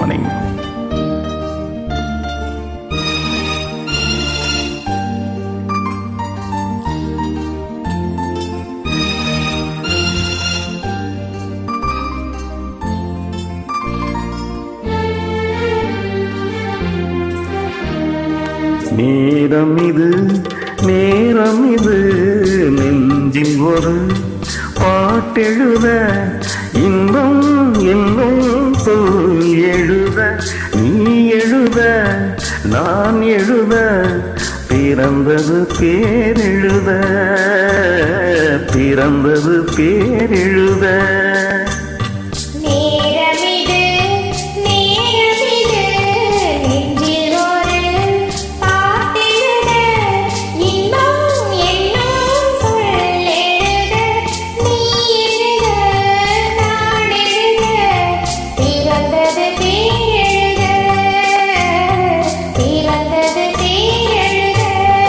morning நேரம் இது நேரம் இது நெஞ்சில் ஒரு பாட்டெழுத இன்பம் என்னும் சொல் எழுத நீ எழுத நான் எழுத பிறந்தது பேரெழுத பிறந்தது பேரெழுத நேரமிது நேரமிது நெஞ்சில் ஒரு பாட்டெழுத இன்பம் என்னும் சொல் எழுத நீ எழுத நான் எழுத பிறந்தது பேரெழுத பிறந்தது பேரெழுத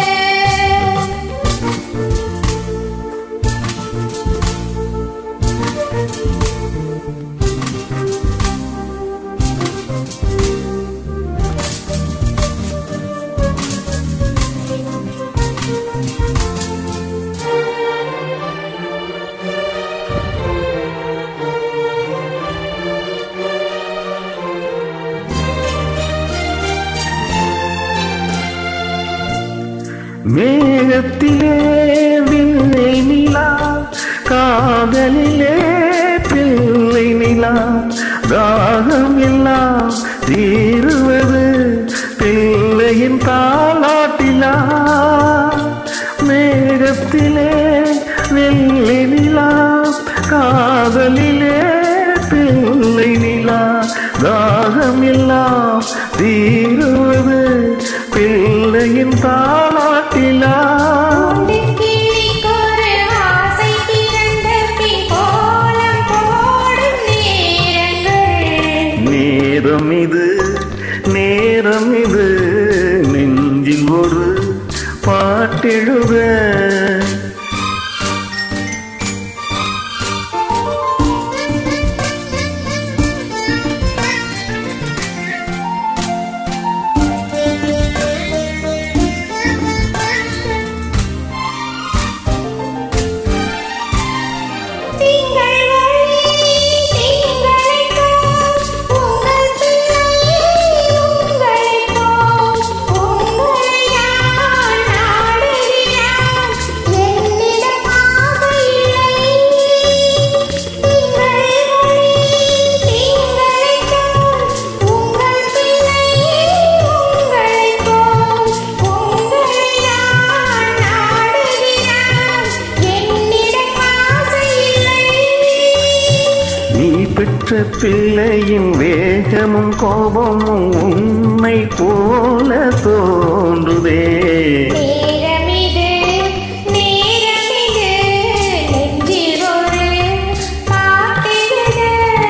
மேகத்திலே வில்லை நிலா காதலிலே பிள்ளை நிலா தாகம் எல்லாம் தீருவது பிள்ளையின் தாலாட்டிலா மேகத்திலே வெள்ளை நிலா காதலிலே பிள்ளை நிலா தாகம் எல்லாம் தீருவது பிள்ளையின் தாலாட்டிலா கிளிக்கொரு ஆசை பிறந்த பின் கோலம் போடும் நேரங்கள் நேரம் இது நேரம் இது நெஞ்சில் ஒரு பாட்டெழுத திங்கள் ஒளி திங்களைப் போல் உங்கள் பிள்ளை உங்களைப் போல் உங்களை நான் நாடுகிறான் என்னிடமாக இல்லை திங்கள் ஒளி திங்களைப் போல் உங்கள் பிள்ளை உங்களைப் போல் உங்களை நான் நாடுகிறான் என்னிடம் ஆசை இல்லை நீ பெற்ற பிள்ளையின் வேகமும் கோபமும் உன்னை போல தோன்றுதே நேரமிது நேரமிது நெஞ்சில் ஒரு பாட்டெழுத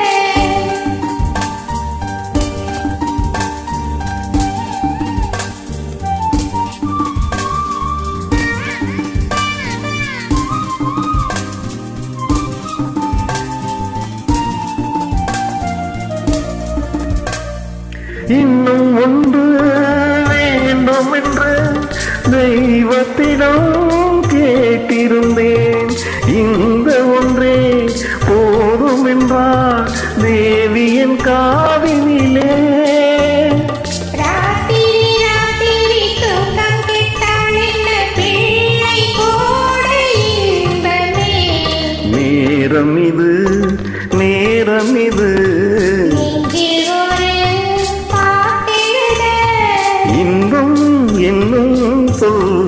இன்னும் ஒன்று வேண்டும் என்று தெய்வத்திடம் கேட்டிருந்தேன் இந்த ஒன்றே போதும் என்றார் தேவியின் காவினிலே ராத்திரி ராத்திரி தூக்கம் கெட்டால் என்ன பிள்ளை கூட இன்பமே நேரம் இது நேரம் இது நெஞ்சில் ஒரு பாட்டெழுத இன்பம் என்னும் சொல்